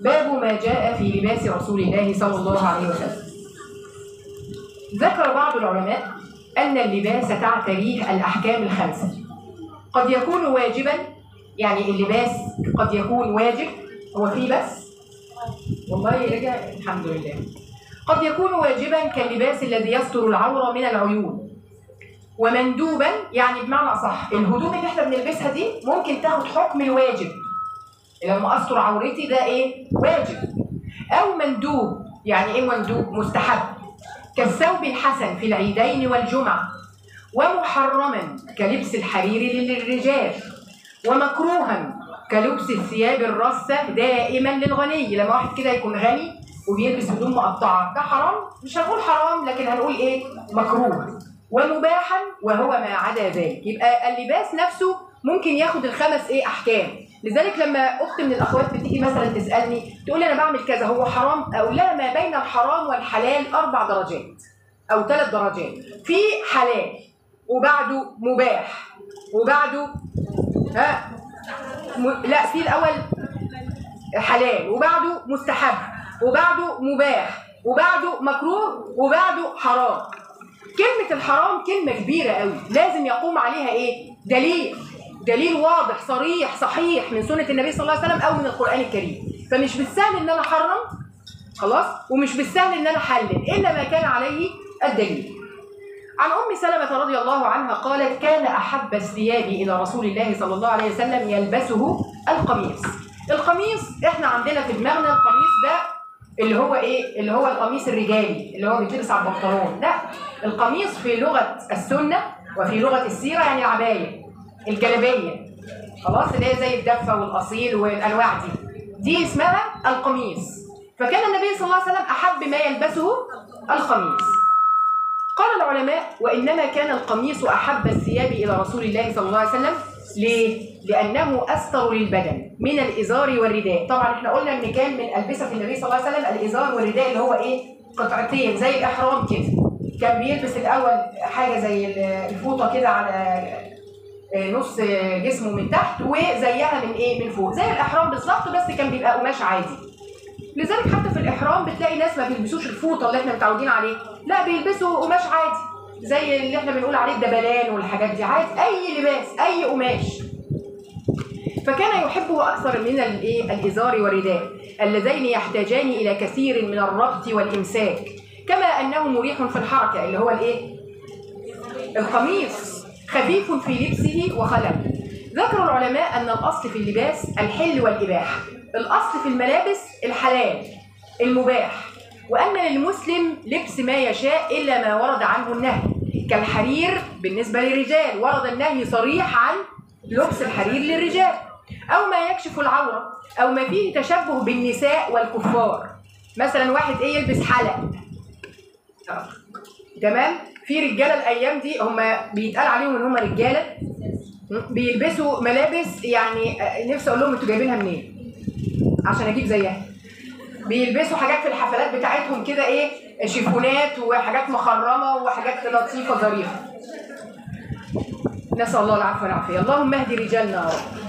باب ما جاء في لباس رسول الله صلى الله عليه وسلم ذكر بعض العلماء أن اللباس تعتريه الأحكام الخمسة قد يكون واجبا يعني اللباس قد يكون واجب هو فيه بس والله رجع الحمد لله قد يكون واجبا كاللباس الذي يستر العورة من العيون ومندوبا يعني بمعنى أصح الهدوم اللي احنا بنلبسها دي ممكن تاخد حكم الواجب لما أستر عورتي ده إيه؟ واجب أو مندوب يعني إيه مندوب؟ مستحب كالثوب الحسن في العيدين والجمعة ومحرما كلبس الحرير للرجال ومكروها كلبس الثياب الرصة دائما للغني لما واحد كده يكون غني وبيلبس هدوم مقطعة ده حرام مش هنقول حرام لكن هنقول ايه مكروه ومباحا وهو ما عدا ذلك يبقى اللباس نفسه ممكن ياخد الخمس ايه احكام لذلك لما اخت من الاخوات بتيجي مثلا تسالني تقول لي انا بعمل كذا هو حرام اقول لها ما بين الحرام والحلال اربع درجات او ثلاث درجات في حلال وبعده مباح وبعده ها م... لا في الاول حلال وبعده مستحب وبعده مباح وبعده مكروه وبعده حرام كلمة الحرام كلمة كبيرة قوي لازم يقوم عليها ايه دليل دليل واضح صريح صحيح من سنة النبي صلى الله عليه وسلم او من القرآن الكريم فمش بالسهل ان انا احرم خلاص ومش بالسهل ان انا احلل الا ما كان عليه الدليل عن ام سلمة رضي الله عنها قالت كان احب الثياب الى رسول الله صلى الله عليه وسلم يلبسه القميص القميص احنا عندنا في دماغنا القميص ده اللي هو ايه اللي هو القميص الرجالي اللي هو بيتلبس على البنطلون لا القميص في لغه السنه وفي لغه السيره يعني العبايه الجلابيه خلاص اللي هي زي الدفه والاصيل والانواع دي دي اسمها القميص فكان النبي صلى الله عليه وسلم احب ما يلبسه القميص قال العلماء وانما كان القميص احب الثياب الى رسول الله صلى الله عليه وسلم ليه؟ لأنه أستر للبدن من الإزار والرداء طبعا احنا قلنا إن كان من ألبسة النبي صلى الله عليه وسلم الإزار والرداء اللي هو إيه؟ قطعتين زي الإحرام كده كان بيلبس الأول حاجة زي الفوطة كده على نص جسمه من تحت وزيها من إيه؟ من فوق زي الإحرام بالظبط بس كان بيبقى قماش عادي لذلك حتى في الإحرام بتلاقي ناس ما بيلبسوش الفوطة اللي احنا متعودين عليه لا بيلبسوا قماش عادي زي اللي احنا بنقول عليه الدبلان والحاجات دي عادي اي لباس اي قماش فكان يحبه اكثر من الايه الازار والرداء اللذين يحتاجان الى كثير من الربط والامساك كما انه مريح في الحركه اللي هو الايه القميص خفيف في لبسه وخلل ذكر العلماء ان الاصل في اللباس الحل والاباحه الاصل في الملابس الحلال المباح وأن للمسلم لبس ما يشاء إلا ما ورد عنه النهي كالحرير بالنسبة للرجال ورد النهي صريح عن لبس الحرير للرجال أو ما يكشف العورة أو ما فيه تشبه بالنساء والكفار مثلا واحد إيه يلبس حلق تمام في رجالة الأيام دي هم بيتقال عليهم إن هم رجالة بيلبسوا ملابس يعني نفسي أقول لهم أنتوا جايبينها منين عشان أجيب زيها بيلبسوا حاجات في الحفلات بتاعتهم كده ايه شيفونات وحاجات مخرمه وحاجات لطيفه ظريفه نسال الله العفو والعافيه اللهم اهد رجالنا يا رب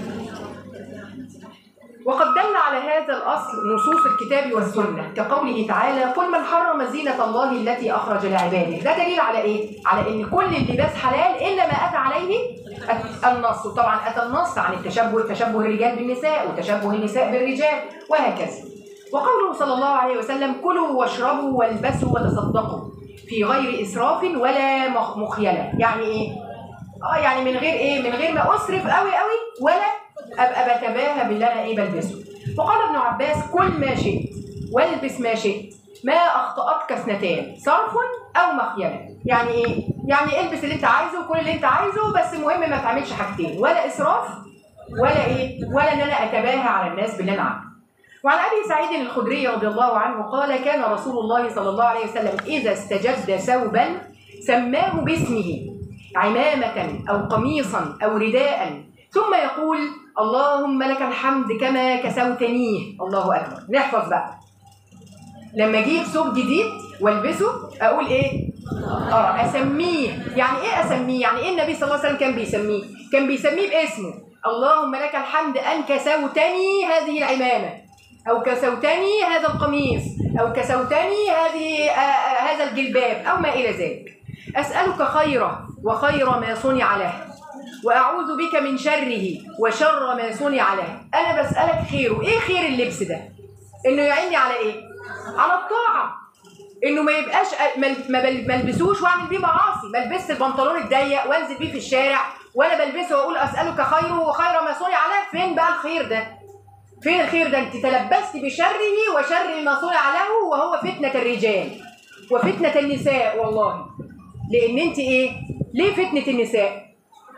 وقد دل على هذا الاصل نصوص الكتاب والسنه كقوله تعالى قل من حرم زينه الله التي اخرج لعباده ده دليل على ايه على ان كل اللباس حلال الا ما اتى عليه النص وطبعا اتى النص عن التشبه تشبه الرجال بالنساء وتشبه النساء بالرجال وهكذا وقوله صلى الله عليه وسلم كلوا واشربوا والبسوا وتصدقوا في غير اسراف ولا مخيله يعني ايه اه يعني من غير ايه من غير ما اسرف قوي قوي ولا ابقى بتباهى باللي انا ايه بلبسه وقال ابن عباس كل ما شئت والبس ما شئت ما اخطاتك اثنتان صرف او مخيله يعني ايه يعني البس اللي انت عايزه وكل اللي انت عايزه بس المهم ما تعملش حاجتين ولا اسراف ولا ايه ولا ان انا اتباهى على الناس باللي انا عامله وعن ابي سعيد الخدري رضي الله عنه قال كان رسول الله صلى الله عليه وسلم اذا استجد ثوبا سماه باسمه عمامه او قميصا او رداء ثم يقول اللهم لك الحمد كما كسوتنيه الله اكبر نحفظ بقى لما اجيب ثوب جديد والبسه اقول ايه اه اسميه يعني ايه اسميه يعني ايه النبي صلى الله عليه وسلم كان بيسميه كان بيسميه باسمه اللهم لك الحمد ان كسوتني هذه العمامه أو كسوتني هذا القميص أو كسوتني هذه آه، آه، هذا الجلباب أو ما إلى ذلك أسألك خيره وخير ما صنع له وأعوذ بك من شره وشر ما صنع له أنا بسألك خيره إيه خير اللبس ده إنه يعيني على إيه على الطاعة انه ما يبقاش ما- ما بل- ما البسوش واعمل بيه معاصي ما البس البنطلون الضيق وانزل بيه في الشارع وانا بلبسه واقول اسالك خيره وخير ما صنع له فين بقى الخير ده فين الخير ده انت تلبست بشره وشر ما صنع له وهو فتنه الرجال وفتنه النساء والله لان انت ايه ليه فتنه النساء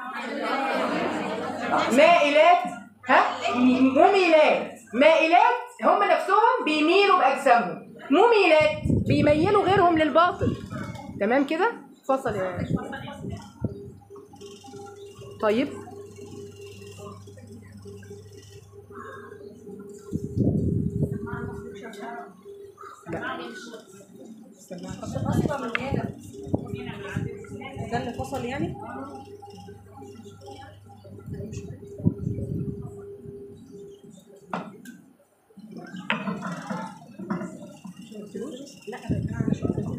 مائلات ها مميلات مائلات هم نفسهم بيميلوا باجسامهم مميلات بيميلوا غيرهم للباطل تمام كده فصل يا طيب اصلا من هنا ده اللي فصل يعني لا انا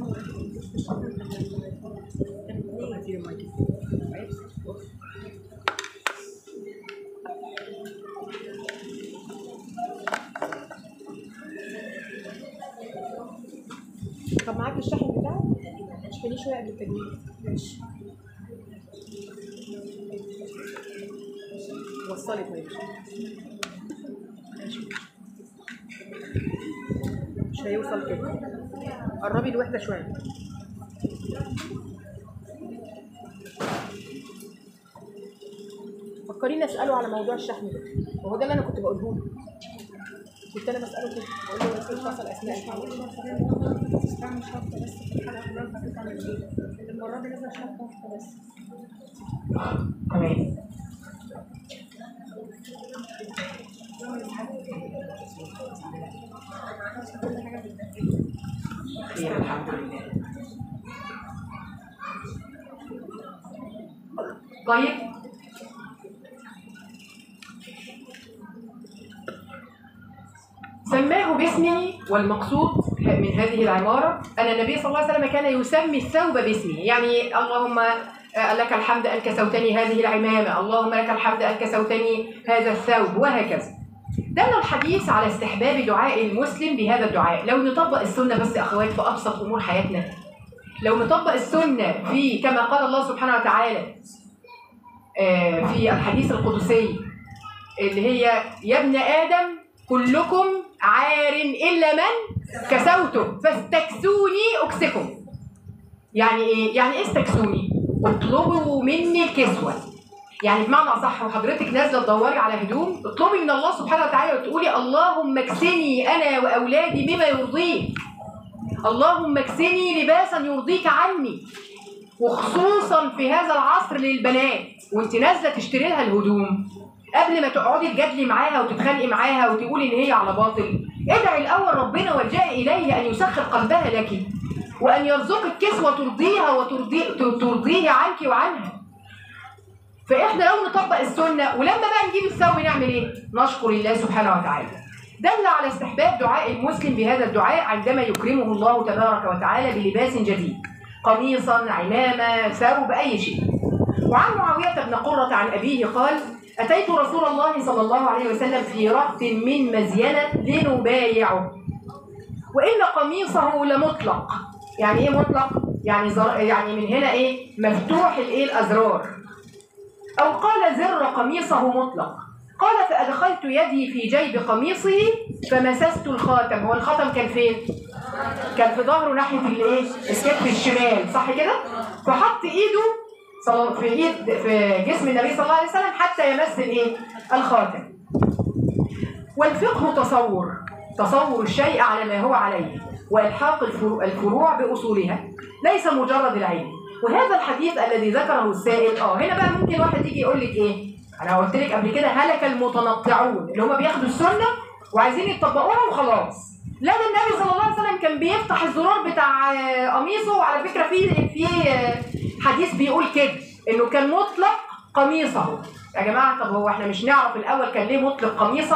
طب معاك الشحن بتاعك اشحنيه شويه قبل التجميل ماشي وصلي طيب ماشي مش هيوصل كده قربي الوحده شويه فكريني اساله على موضوع الشحن ده وهو ده اللي انا كنت بقوله له كنت انا بساله كده بقول له بس فصل اثناء الحلقه استعمل شطه بس في الحلقه كلها حطيت على الجيل المره دي نزل شطه واحده بس تمام خير الحمد لله طيب سماه باسمه والمقصود من هذه العمارة أن النبي صلى الله عليه وسلم كان يسمي الثوب باسمه يعني اللهم آه، لك الحمد أن كسوتني هذه العمامة اللهم لك الحمد أن كسوتني هذا الثوب وهكذا دل الحديث على استحباب دعاء المسلم بهذا الدعاء لو نطبق السنة بس يا أخوات في أبسط أمور حياتنا لو نطبق السنة في كما قال الله سبحانه وتعالى آه، في الحديث القدسي اللي هي يا ابن آدم كلكم عار إلا من كسوته فاستكسوني أكسكم يعني إيه؟ يعني إيه استكسوني؟ اطلبوا مني الكسوة يعني بمعنى أصح وحضرتك نازلة تدوري على هدوم اطلبي من الله سبحانه وتعالى وتقولي اللهم اكسني أنا وأولادي بما يرضيك اللهم اكسني لباسا يرضيك عني وخصوصا في هذا العصر للبنات وانت نازله تشتري لها الهدوم قبل ما تقعدي تجادلي معاها وتتخانقي معاها وتقولي ان هي على باطل ادعي الاول ربنا والجئي اليه ان يسخر قلبها لك وان يرزقك كسوه ترضيها وترضي ترضيه عنك وعنها فاحنا لو نطبق السنه ولما بقى نجيب الثوب نعمل ايه؟ نشكر الله سبحانه وتعالى. دل على استحباب دعاء المسلم بهذا الدعاء عندما يكرمه الله تبارك وتعالى بلباس جديد. قميصا، عمامه، ثوب، اي شيء. وعن معاويه بن قره عن ابيه قال: اتيت رسول الله صلى الله عليه وسلم في رهط من مزينه لنبايعه. وان قميصه لمطلق. يعني ايه مطلق؟ يعني زر... يعني من هنا ايه؟ مفتوح الايه الازرار. أو قال زر قميصه مطلق قال فأدخلت يدي في جيب قميصه فمسست الخاتم هو الخاتم كان فين؟ كان في ظهره ناحية الايه؟ الكتف الشمال صح كده؟ فحط ايده صل- في ايد في جسم النبي صلى الله عليه وسلم حتى يمس الايه؟ الخاتم والفقه تصور تصور الشيء على ما هو عليه والحاق الفرو- الفروع باصولها ليس مجرد العلم وهذا الحديث الذي ذكره السائل اه هنا بقى ممكن واحد يجي يقول لك ايه انا قلت لك قبل كده هلك المتنطعون اللي هم بياخدوا السنه وعايزين يطبقوها وخلاص لا ده النبي صلى الله عليه وسلم كان بيفتح الزرار بتاع آه، قميصه وعلى فكره في في آه، حديث بيقول كده انه كان مطلق قميصه يا جماعه طب هو احنا مش نعرف الاول كان ليه مطلق قميصه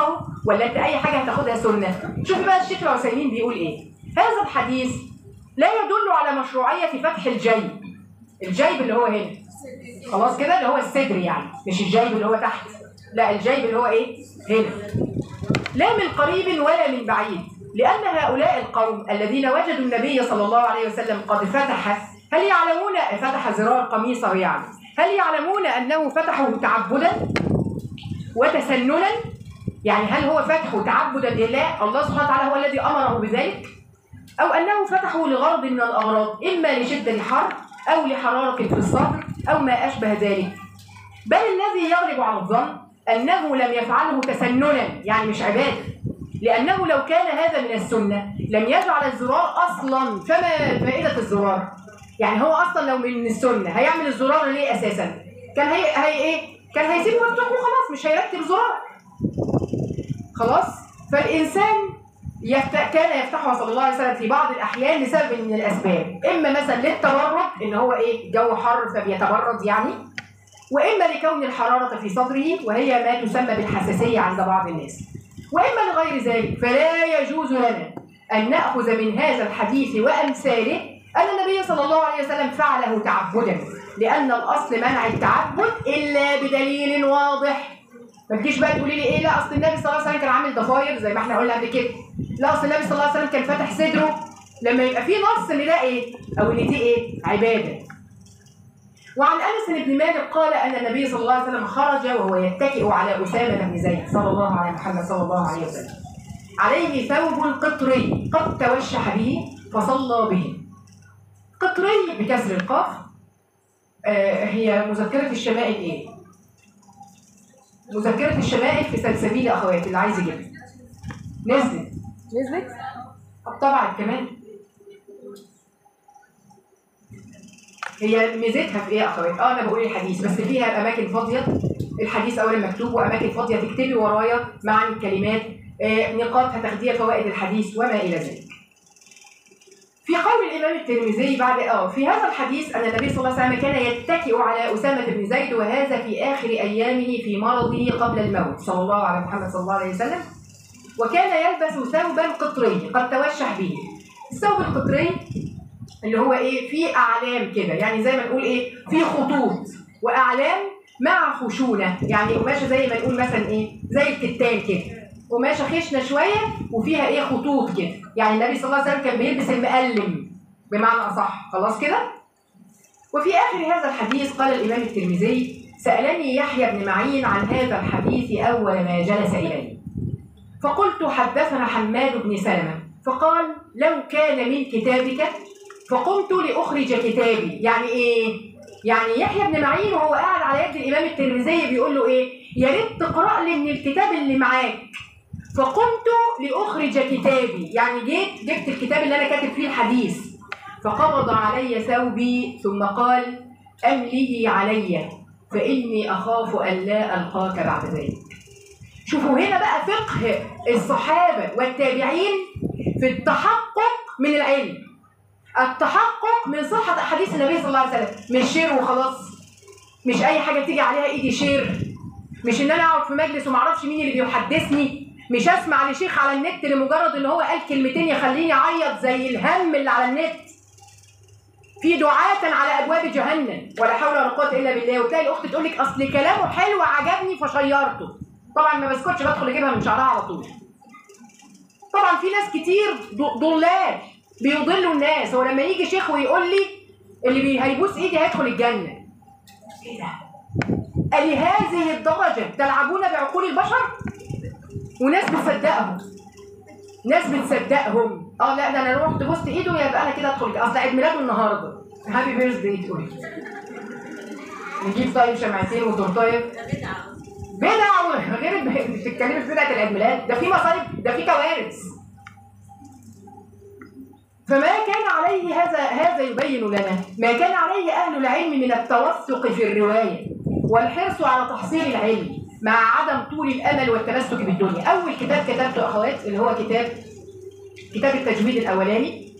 ولا انت اي حاجه هتاخدها سنه شوف بقى الشيخ العثيمين بيقول ايه هذا الحديث لا يدل على مشروعيه فتح الجيب الجيب اللي هو هنا خلاص كده اللي هو الصدر يعني مش الجيب اللي هو تحت لا الجيب اللي هو ايه هنا لا من قريب ولا من بعيد لأن هؤلاء القوم الذين وجدوا النبي صلى الله عليه وسلم قد فتح هل يعلمون فتح زرار قميصه يعني هل يعلمون أنه فتحه تعبدا وتسننا يعني هل هو فتحه تعبدا لله الله سبحانه وتعالى هو الذي أمره بذلك أو أنه فتحه لغرض من الأغراض إما لشدة الحر أو لحرارة في الصدر أو ما أشبه ذلك بل الذي يغلب على الظن أنه لم يفعله تسننا يعني مش عبادة لأنه لو كان هذا من السنة لم يجعل الزرار أصلا فما فائدة الزرار يعني هو أصلا لو من السنة هيعمل الزرار ليه أساسا كان هي, هي إيه كان هيسيبه مفتوح وخلاص مش هيركب زرار خلاص فالإنسان يفتح كان يفتحها صلى الله عليه وسلم في بعض الأحيان لسبب من الأسباب إما مثلا للتبرد إن هو إيه الجو حر فبيتبرد يعني وإما لكون الحرارة في صدره وهي ما تسمى بالحساسية عند بعض الناس وإما لغير ذلك فلا يجوز لنا أن نأخذ من هذا الحديث وأمثاله أن النبي صلى الله عليه وسلم فعله تعبدا لأن الأصل منع التعبد إلا بدليل واضح ما تجيش بقى تقولي لي ايه لا اصل النبي صلى الله عليه وسلم كان عامل ضفاير زي ما احنا قلنا قبل كده لا اصل النبي صلى الله عليه وسلم كان فاتح صدره لما يبقى في نص ان ده ايه او ان دي ايه عباده وعن انس بن مالك قال ان النبي صلى الله عليه وسلم خرج وهو يتكئ على اسامه بن زيد صلى الله عليه محمد صلى الله عليه وسلم عليه ثوب قطري قد توشح به فصلى به قطري بكسر القاف آه هي مذكره الشمائل ايه مذكره الشمائل في سلسبيل اخواتي اللي عايز يجيبها نزلت نزلت طب طبعا كمان هي ميزتها في ايه يا اخوات؟ اه انا بقول الحديث بس فيها اماكن فاضيه الحديث اولا مكتوب واماكن فاضيه تكتبي ورايا معاني الكلمات آه نقاط هتاخديها فوائد الحديث وما الى ذلك. في قول الامام الترمذي بعد اه في هذا الحديث ان النبي صلى الله عليه وسلم كان يتكئ على اسامه بن زيد وهذا في اخر ايامه في مرضه قبل الموت صلى الله على محمد صلى الله عليه وسلم وكان يلبس ثوبا قطري قد توشح به الثوب القطري اللي هو ايه فيه اعلام كده يعني زي ما نقول ايه فيه خطوط واعلام مع خشونه يعني قماشه زي ما نقول مثلا ايه زي الكتان كده قماشه خشنه شويه وفيها ايه خطوط كده يعني النبي صلى الله عليه وسلم كان بيلبس المقلم بمعنى اصح خلاص كده وفي اخر هذا الحديث قال الامام الترمذي سالني يحيى بن معين عن هذا الحديث اول ما جلس اليه فقلت حدثنا حماد بن سلمة فقال لو كان من كتابك فقمت لأخرج كتابي يعني إيه؟ يعني يحيى بن معين وهو قاعد على يد الإمام الترمذي بيقول له إيه؟ يا ريت تقرأ لي من الكتاب اللي معاك فقمت لأخرج كتابي يعني جيت جبت الكتاب اللي أنا كاتب فيه الحديث فقبض علي ثوبي ثم قال أمله علي فإني أخاف أن لا ألقاك بعد ذلك شوفوا هنا بقى فقه الصحابة والتابعين في التحقق من العلم التحقق من صحة أحاديث النبي صلى الله عليه وسلم مش شير وخلاص مش أي حاجة تيجي عليها إيدي شير مش إن أنا أقعد في مجلس ومعرفش مين اللي بيحدثني مش أسمع لشيخ على النت لمجرد إن هو قال كلمتين يخليني أعيط زي الهم اللي على النت في دعاة على أبواب جهنم ولا حول ولا قوة إلا بالله وتلاقي الأخت تقول لك أصل كلامه حلو عجبني فشيرته طبعا ما بسكتش بدخل اجيبها من شعرها على طول طبعا في ناس كتير ضلال بيضلوا الناس هو لما يجي شيخ ويقول لي اللي بي هيبوس ايدي هيدخل الجنه ايه ده لهذه الدرجه تلعبون بعقول البشر وناس بتصدقهم ناس بتصدقهم اه لا ده انا رحت بوست ايده يبقى انا كده ادخل اصل عيد ميلاده النهارده هابي بيرث داي تقولي نجيب طيب شمعتين وتورتايه بدع غير بتتكلمي في بدعه العيد ميلاد ده في مصايب ده في كوارث فما كان عليه هذا هذا يبين لنا ما كان عليه اهل العلم من التوثق في الروايه والحرص على تحصيل العلم مع عدم طول الامل والتمسك بالدنيا اول كتاب كتبته اخوات اللي هو كتاب كتاب التجويد الاولاني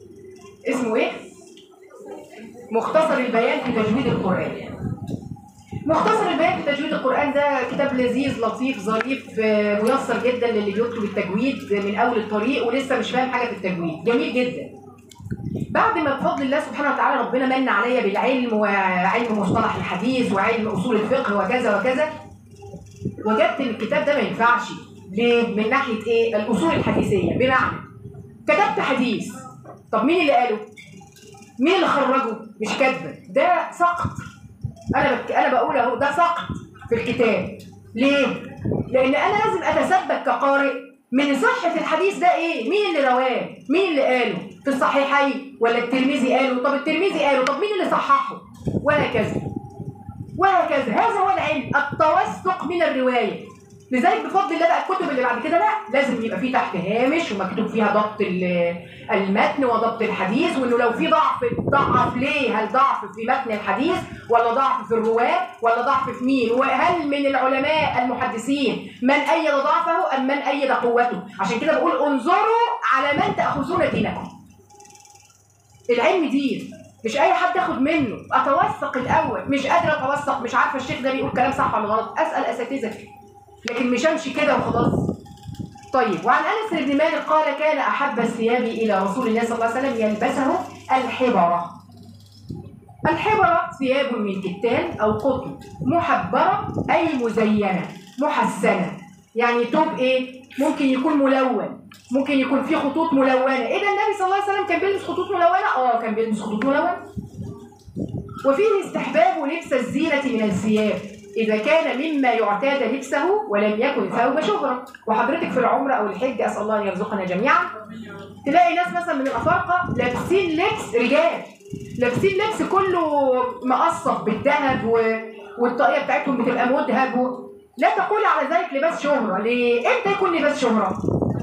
اسمه ايه مختصر البيان في تجويد القران مختصر البيان في تجويد القرآن ده كتاب لذيذ لطيف ظريف آه، ميسر جدا للي بيطلب التجويد من أول الطريق ولسه مش فاهم حاجة في التجويد جميل جدا بعد ما بفضل الله سبحانه وتعالى ربنا من عليا بالعلم وعلم مصطلح الحديث وعلم أصول الفقه وكذا وكذا وجدت ان الكتاب ده ما ينفعش ليه؟ من ناحية ايه؟ الأصول الحديثية بمعنى كتبت حديث طب مين اللي قاله؟ مين اللي خرجه؟ مش كاتبه ده سقط انا بك... انا بقول اهو ده سقط في الكتاب ليه لان انا لازم اتثبت كقارئ من صحه الحديث ده ايه مين اللي رواه مين اللي قاله في الصحيحين ولا الترمذي قاله طب الترمذي قاله طب مين اللي صححه وهكذا وهكذا هذا هو العلم التوثق من الروايه لذلك بفضل الله بقى الكتب اللي بعد كده لا لازم يبقى فيه تحت هامش ومكتوب فيها ضبط ال- المتن وضبط الحديث وانه لو في ضعف ضعف ليه هل ضعف في متن الحديث ولا ضعف في الرواه ولا ضعف في مين وهل من العلماء المحدثين من ايد ضعفه ام من ايد قوته عشان كده بقول انظروا على من تاخذون دينكم العلم دين مش اي حد ياخد منه اتوثق الاول مش قادره اتوثق مش عارفه الشيخ ده بيقول كلام صح ولا غلط اسال اساتذتي لكن مش امشي كده وخلاص طيب وعن انس بن مالك قال كان احب الثياب الى رسول الله صلى الله عليه وسلم يلبسه الحبره الحبره ثياب من كتان او قطن محبره اي مزينه محسنه يعني توب ايه ممكن يكون ملون ممكن يكون فيه خطوط ملونه ايه ده النبي صلى الله عليه وسلم كان بيلبس خطوط ملونه اه كان بيلبس خطوط ملونه وفيه استحباب لبس الزينة من الثياب إذا كان مما يعتاد لبسه ولم يكن ثوب شهرة وحضرتك في العمرة أو الحج أسأل الله أن يرزقنا جميعا تلاقي ناس مثلا من الأفارقة لابسين لبس رجال لابسين لبس كله مقصف بالذهب و... والطاقية بتاعتهم بتبقى مذهب و... لا تقولي على ذلك لباس شهرة ليه؟ إمتى يكون لباس شهرة؟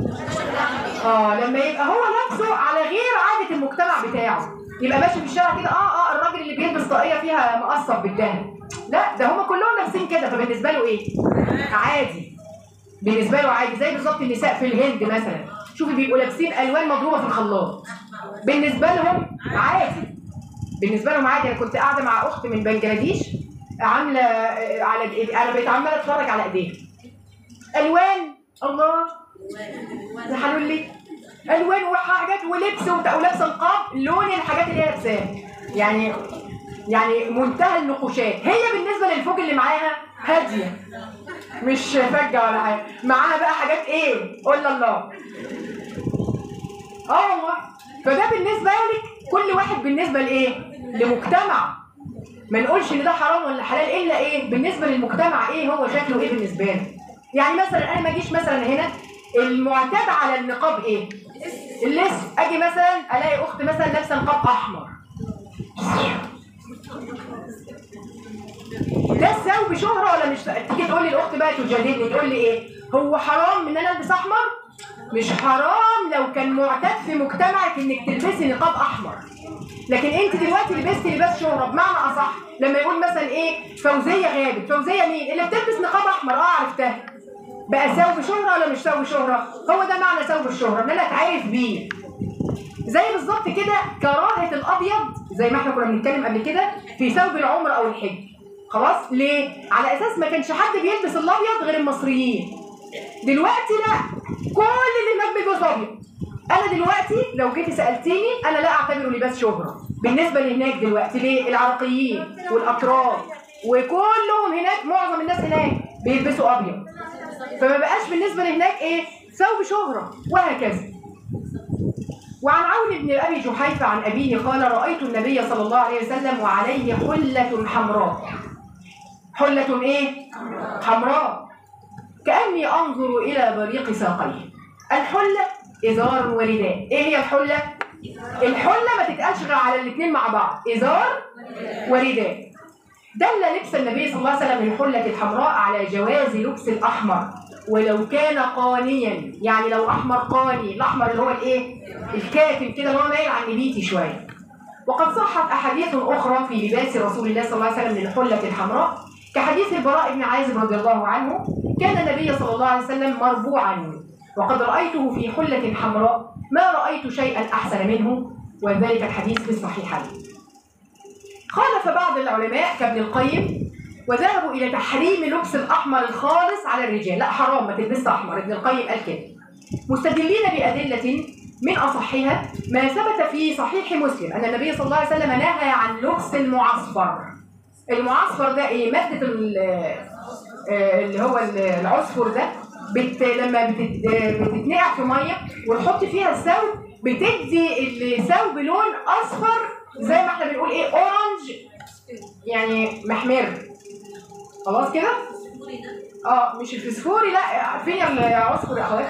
اه لما يبقى هو نفسه على غير عادة المجتمع بتاعه يبقى ماشي في الشارع كده اه اه الراجل اللي بيلبس طاقية فيها مقصف بالذهب لا ده هما كلهم لابسين كده فبالنسبة له ايه؟ عادي بالنسبة له عادي زي بالظبط النساء في الهند مثلا شوفي بيبقوا لابسين الوان مضروبة في الخلاط بالنسبة لهم عادي بالنسبة لهم عادي انا كنت قاعدة مع اخت من بنجلاديش عاملة آه، على إيدي- انا بقيت عمالة اتفرج على ايديها الوان الله ده حلول لي الوان وحاجات ولبس وبتاع ولابسه نقاب لون الحاجات اللي هي لابساها يعني يعني منتهى النقوشات هي بالنسبه للفوج اللي معاها هاديه مش فجه ولا حاجه معاها بقى حاجات ايه قول الله اه والله فده بالنسبه لك كل واحد بالنسبه لايه لمجتمع ما نقولش ان ده حرام ولا حلال الا ايه بالنسبه للمجتمع ايه هو شكله ايه بالنسبه له يعني مثلا انا ما اجيش مثلا هنا المعتاد على النقاب ايه الاسم اجي مثلا الاقي اخت مثلا لابسه نقاب احمر ده ثوب شهرة ولا مش تيجي تقول لي الاخت بقى تجادلني تقول لي ايه هو حرام ان انا البس احمر مش حرام لو كان معتاد في مجتمعك انك تلبسي نقاب احمر لكن انت دلوقتي لبستي لباس شهرة بمعنى اصح لما يقول مثلا ايه فوزيه غابت فوزيه مين اللي بتلبس نقاب احمر اه عرفتها بقى ثوب شهرة ولا مش ثوب شهرة هو ده معنى ثوب الشهرة ان انا اتعرف بيه زي بالظبط كده كراهه الابيض زي ما احنا كنا بنتكلم قبل كده في ثوب العمر او الحج خلاص ليه على اساس ما كانش حد بيلبس الابيض غير المصريين دلوقتي لا كل اللي هناك بيلبسوا ابيض انا دلوقتي لو جيتي سالتيني انا لا اعتبره لباس شهره بالنسبه لهناك دلوقتي ليه العراقيين والاتراك وكلهم هناك معظم الناس هناك بيلبسوا ابيض فما بقاش بالنسبه لهناك ايه ثوب شهره وهكذا وعن عون بن ابي جحيفه عن ابيه قال رايت النبي صلى الله عليه وسلم وعليه حله حمراء حله ايه حمراء كاني انظر الى بريق ساقيه الحله ازار ورداء ايه هي الحله الحله ما تتقالش غير على الاثنين مع بعض ازار ورداء دل لبس النبي صلى الله عليه وسلم الحله الحمراء على جواز لبس الاحمر ولو كان قانيا يعني لو احمر قاني الاحمر اللي هو الايه الكاتم كده اللي هو مايل عن نبيتي شويه وقد صحت احاديث اخرى في لباس رسول الله صلى الله عليه وسلم للحله الحمراء كحديث البراء بن عازب رضي الله عنه كان النبي صلى الله عليه وسلم مربوعا وقد رايته في حله حمراء ما رايت شيئا احسن منه وذلك الحديث في الصحيحين خالف بعض العلماء كابن القيم وذهبوا الى تحريم لبس الاحمر الخالص على الرجال لا حرام ما تلبسش احمر ابن القيم قال كده مستدلين بادله من اصحها ما ثبت في صحيح مسلم ان النبي صلى الله عليه وسلم نهى عن لبس المعصفر المعصفر ده ايه ماده ال- آه، اللي هو ال- العصفر ده بت... لما بتت... بتتنقع في ميه وتحط فيها الثوب بتدي الثوب لون اصفر زي ما احنا بنقول ايه اورنج يعني محمر خلاص كده اه مش الفسفوري لا فين العصفر يا اخوات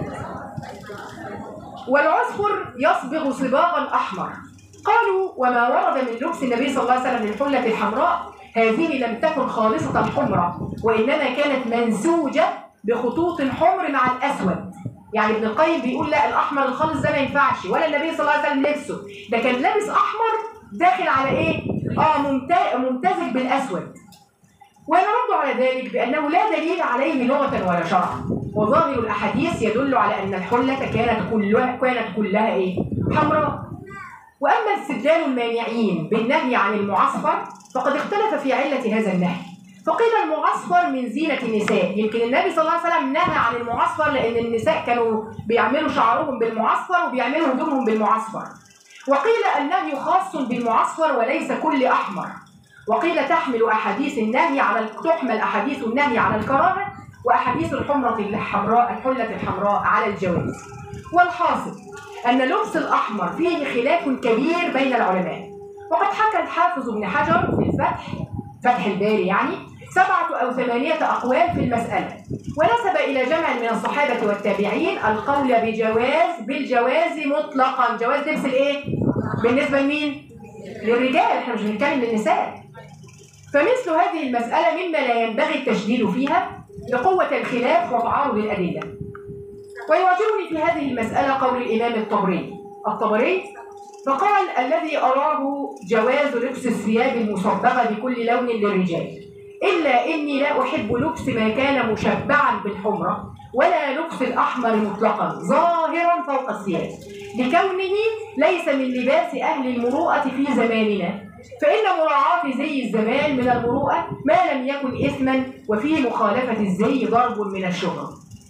والعصفر يصبغ صباغا احمر قالوا وما ورد من لبس النبي صلى الله عليه وسلم للحله الحمراء هذه لم تكن خالصه حمرة وانما كانت منسوجه بخطوط حمر مع الاسود يعني ابن القيم بيقول لا الاحمر الخالص ده ما ينفعش ولا النبي صلى الله عليه وسلم لبسه ده كان لابس احمر داخل على ايه اه ممت- ممتزج بالاسود ونرد على ذلك بأنه لا دليل عليه لغة ولا شرعا وظاهر الأحاديث يدل على أن الحلة كانت كلها كانت كلها إيه؟ حمراء وأما استدلال المانعين بالنهي عن المعصفر فقد اختلف في علة هذا النهي فقيل المعصفر من زينة النساء يمكن النبي صلى الله عليه وسلم نهى عن المعصفر لأن النساء كانوا بيعملوا شعرهم بالمعصفر وبيعملوا هدومهم بالمعصفر وقيل النهي خاص بالمعصفر وليس كل أحمر وقيل تحمل أحاديث النهي على تحمل أحاديث النهي على الكراهة وأحاديث الحمرة الحمراء الحلة الحمراء على الجواز والحاصل أن لبس الأحمر فيه خلاف كبير بين العلماء وقد حكى الحافظ ابن حجر في الفتح فتح الباري يعني سبعة أو ثمانية أقوال في المسألة ونسب إلى جمع من الصحابة والتابعين القول بجواز بالجواز مطلقا جواز لبس الإيه؟ بالنسبة لمين؟ للرجال احنا مش بنتكلم للنساء فمثل هذه المسألة مما لا ينبغي التشديد فيها لقوة الخلاف وتعارض الأدلة ويعجبني في هذه المسألة قول الإمام الطبري الطبري فقال الذي أراه جواز لبس الثياب المصبغة بكل لون للرجال إلا إني لا أحب لبس ما كان مشبعا بالحمرة ولا لبس الأحمر مطلقا ظاهرا فوق الثياب لكونه ليس من لباس أهل المروءة في زماننا فإن مراعاة زي الزمان من المروءة ما لم يكن إثما وفي مخالفة الزي ضرب من الشهرة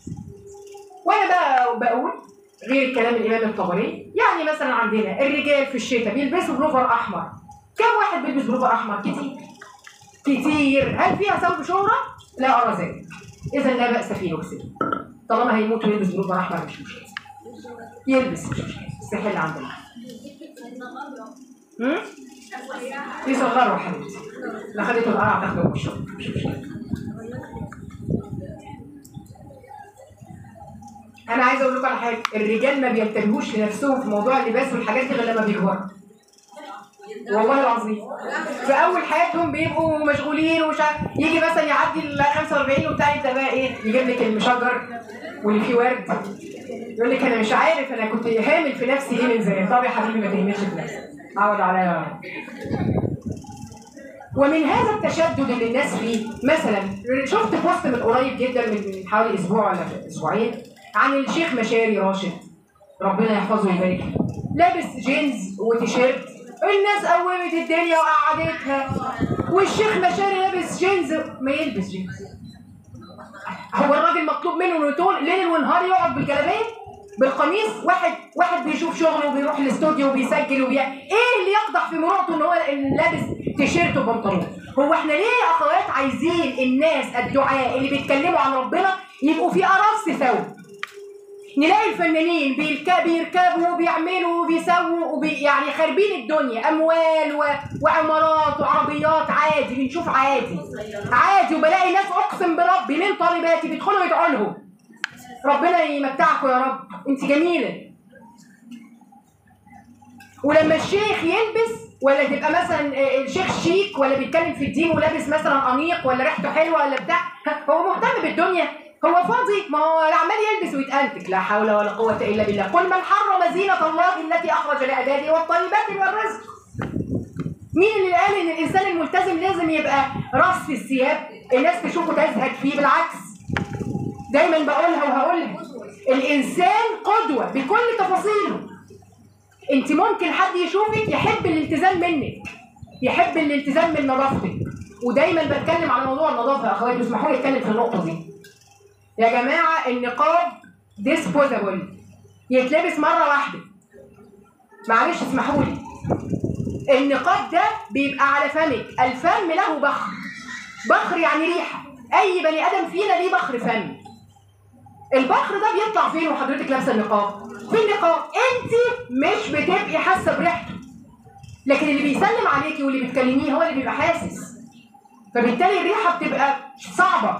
وأنا بقى بقول غير كلام الإمام الطبري يعني مثلا عندنا الرجال في الشتاء بيلبسوا بلوفر أحمر كم واحد بيلبس بلوفر أحمر كتير كتير هل فيها ثوب شهرة؟ لا أرى ذلك إذا لا بأس في لبسه طالما هيموت ويلبس بلوفر أحمر مش مشكلة يلبس مش مشكلة استحل عندنا هم؟ في صغار حبيبتي لا خدته القرع تاخده في الشغل مش مشكلة انا عايزه اقول لكم على حاجه الرجال ما بينتبهوش لنفسهم في موضوع اللباس والحاجات دي غير لما بيكبروا والله العظيم في اول حياتهم بيبقوا مشغولين ومش عارف يجي مثلا يعدي ال 45 وبتاع يبدا بقى ايه يجيب لك المشجر واللي فيه ورد يقول لك انا مش عارف انا كنت هامل في نفسي ايه من زمان طب يا حبيبي ما تهملش في نفسك عود عليا ومن هذا التشدد اللي الناس فيه مثلا شفت بوست من قريب جدا من حوالي اسبوع ولا اسبوعين عن الشيخ مشاري راشد ربنا يحفظه ويبارك له لابس جينز وتيشيرت الناس قومت الدنيا وقعدتها والشيخ مشاري لابس جينز ما يلبس جينز هو الراجل مطلوب منه انه يطول ليل ونهار يقعد بالجلابيه بالقميص واحد واحد بيشوف شغله وبيروح الاستوديو وبيسجل وبي ايه اللي يقدح في مروءته ان هو لابس تيشيرت وبنطلون هو احنا ليه يا اخوات عايزين الناس الدعاء اللي بيتكلموا عن ربنا يبقوا في قرص ثوب نلاقي الفنانين بيرك- بيركبوا وبيعملوا وبيسووا وبي يعني خاربين الدنيا اموال و... وعمارات وعربيات عادي بنشوف عادي عادي وبلاقي ناس اقسم بربي من طالباتي بيدخلوا يدعوا لهم ربنا يمتعكم يا رب انت جميله ولما الشيخ يلبس ولا تبقى مثلا آه، الشيخ شيك ولا بيتكلم في الدين ولابس مثلا انيق ولا ريحته حلوه ولا بتاع هو مهتم بالدنيا هو فاضي ما هو عمال يلبس ويتأنتك لا حول ولا قوة إلا بالله قل من حرم زينة الله التي أخرج لعباده والطيبات من الرزق مين اللي قال إن الإنسان الملتزم لازم يبقى رص الثياب الناس تشوفه تزهد فيه بالعكس دايما بقولها وهقولها الإنسان قدوة بكل تفاصيله انت ممكن حد يشوفك يحب الالتزام منك يحب الالتزام من نظافتك ودايما بتكلم على موضوع النظافه يا اخواتي اسمحوا لي اتكلم في النقطه دي يا جماعه النقاب ديسبوزابل يتلبس مره واحده معلش اسمحوا لي النقاب ده بيبقى على فمك الفم له بخر بخر يعني ريحه اي بني ادم فينا ليه بخر فم البخر ده بيطلع فين وحضرتك لابسه النقاب في النقاب انت مش بتبقي حاسه بريحته لكن اللي بيسلم عليكي واللي بتكلميه هو اللي بيبقى حاسس فبالتالي الريحه بتبقى صعبه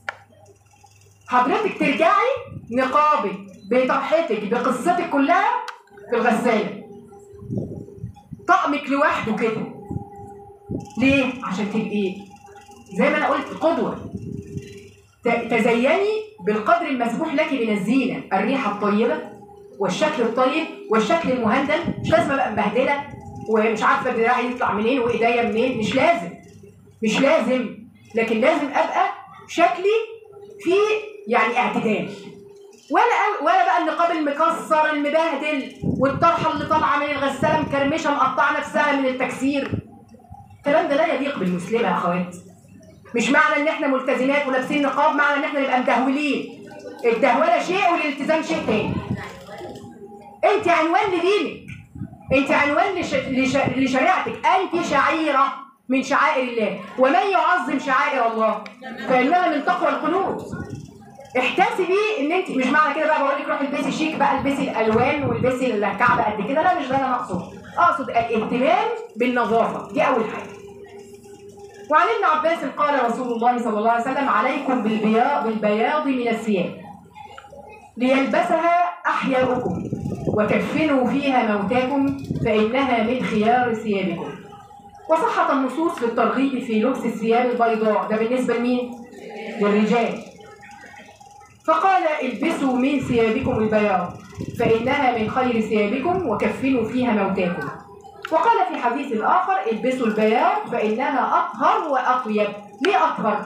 حضرتك ترجعي نقابك بطرحتك بقصتك كلها في الغساله طقمك لوحده كده ليه عشان تبقي زي ما انا قلت قدوه ت- تزيني بالقدر المسموح لك من الزينه الريحه الطيبه والشكل الطيب والشكل المهندل مش لازم ابقى مبهدله ومش عارفه دراعي يطلع منين وايديا منين مش لازم مش لازم لكن لازم ابقى شكلي فيه يعني اعتدال ولا ولا بقى النقاب المكسر المبهدل والطرحه اللي طالعه من الغساله مكرمشه مقطعه نفسها من التكسير الكلام ده لا يليق بالمسلمه يا اخوات مش معنى ان احنا ملتزمات ولابسين نقاب معنى ان احنا نبقى مدهولين الدهوله شيء والالتزام شيء تاني انت عنوان لدينك انت عنوان لش... لش... لشريعتك انت شعيره من شعائر الله ومن يعظم شعائر الله فانها من تقوى القلوب احتسبي ان انت مش معنى كده بقى بقول لك روحي البسي شيك بقى البسي الالوان والبسي الكعب قد كده لا مش ده اللي انا اقصده اقصد الاهتمام بالنظافه دي اول حاجه وعن ابن عباس قال رسول الله صلى الله عليه وسلم عليكم بالبياض بالبياض من الثياب ليلبسها احياؤكم وكفنوا فيها موتاكم فانها من خيار ثيابكم وصحت النصوص في الترغيب في لبس الثياب البيضاء ده بالنسبه لمين للرجال فقال البسوا من ثيابكم البياض فإنها من خير ثيابكم وكفنوا فيها موتاكم وقال في حديث آخر البسوا البياض فإنها أطهر وأطيب ليه أطهر؟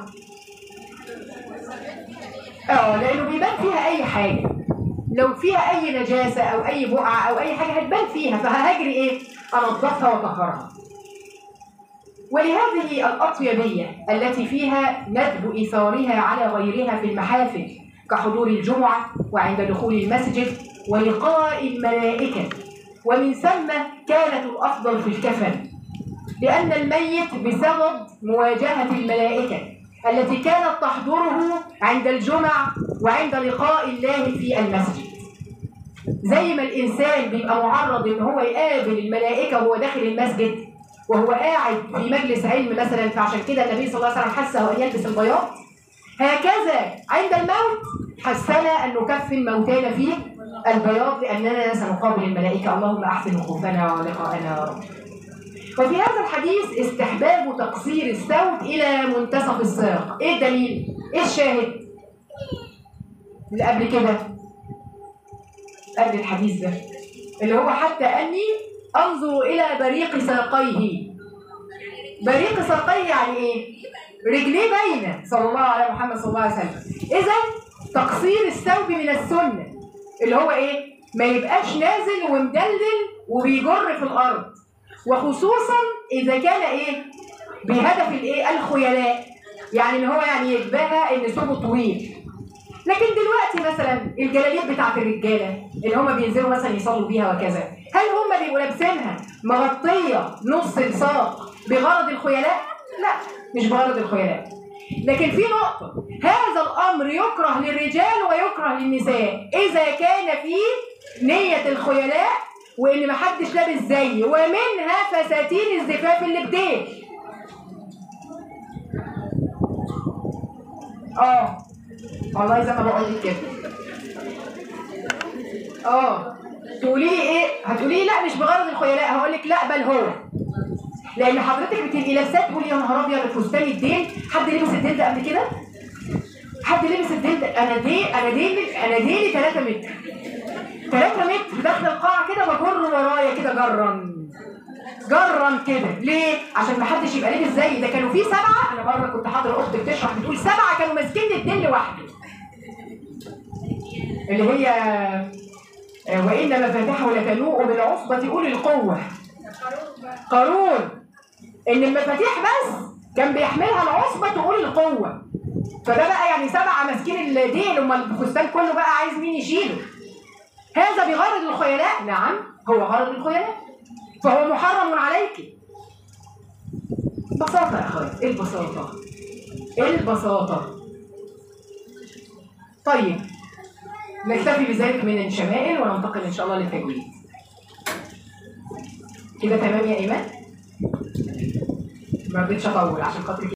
اه لأنه بيبان فيها أي حاجة لو فيها أي نجاسة أو أي بقعة أو أي حاجة هتبان فيها فهجري إيه؟ أنظفها وأطهرها ولهذه الأطيبية التي فيها ندب إيثارها على غيرها في المحافل كحضور الجمعة وعند دخول المسجد ولقاء الملائكة ومن ثم كانت الأفضل في الكفن لأن الميت بسبب مواجهة الملائكة التي كانت تحضره عند الجمع وعند لقاء الله في المسجد زي ما الإنسان بيبقى معرض إن هو يقابل الملائكة وهو داخل المسجد وهو قاعد في مجلس علم مثلا فعشان كده النبي صلى الله عليه وسلم حثه أن يلبس البياض هكذا عند الموت حثنا أن نكفن موتانا فيه البياض لأننا سنقابل الملائكة اللهم أحسن وقوفنا ولقاءنا يا رب وفي هذا الحديث استحباب تقصير الثوب إلى منتصف الساق إيه الدليل؟ إيه الشاهد؟ اللي قبل كده قبل الحديث ده اللي هو حتى أني أنظر إلى بريق ساقيه بريق ساقيه يعني إيه؟ رجليه باينة صلى الله على محمد صلى الله عليه وسلم إذا تقصير الثوب من السنة اللي هو إيه؟ ما يبقاش نازل ومدلل وبيجر في الأرض وخصوصا إذا كان إيه؟ بهدف الإيه؟ الخيلاء يعني اللي هو يعني يشبهها إن ثوبه طويل لكن دلوقتي مثلا الجلاليب بتاعت الرجاله اللي هم بينزلوا مثلا يصلوا بيها وكذا هل هم بيبقوا لابسينها مغطيه نص الساق بغرض الخيلاء؟ لا مش بغرض الخيلاء لكن في نقطة هذا الأمر يكره للرجال ويكره للنساء إذا كان فيه نية الخيلاء وإن محدش لابس زيي ومنها فساتين الزفاف اللي بديل اه والله زي ما بقول لك كده اه تقولي لي ايه هتقولي لي لا مش بغرض الخيلاء هقول لك لا بل هو لان حضرتك بتبقي لابساه تقولي يا نهار ابيض الفستان الدين حد لبس الدين ده قبل كده حد لبس الدين ده انا دي انا دي انا ديلي 3 متر 3 متر داخل القاعه كده بجر ورايا كده جرا جرا كده ليه عشان ما حدش يبقى لابس زيي ده كانوا في سبعه انا مره كنت حاضره اختي بتشرح بتقول سبعه كانوا ماسكين الدين لوحده اللي هي آه، وإن مفاتحه لتنوء بالعصبة أولي القوة قارون إن المفاتيح بس كان بيحملها العصبة تقول القوة فده بقى يعني سبعة ماسكين الدين أما الفستان كله بقى عايز مين يشيله هذا بغرض الخيلاء نعم هو غرض الخيلاء فهو محرم عليك بساطة يا أخوات إيه البساطة إيه البساطة طيب نكتفي بذلك من الشمائل وننتقل إن شاء الله للتجويد كده تمام يا إيمان ما رضيتش أطول عشان خاطر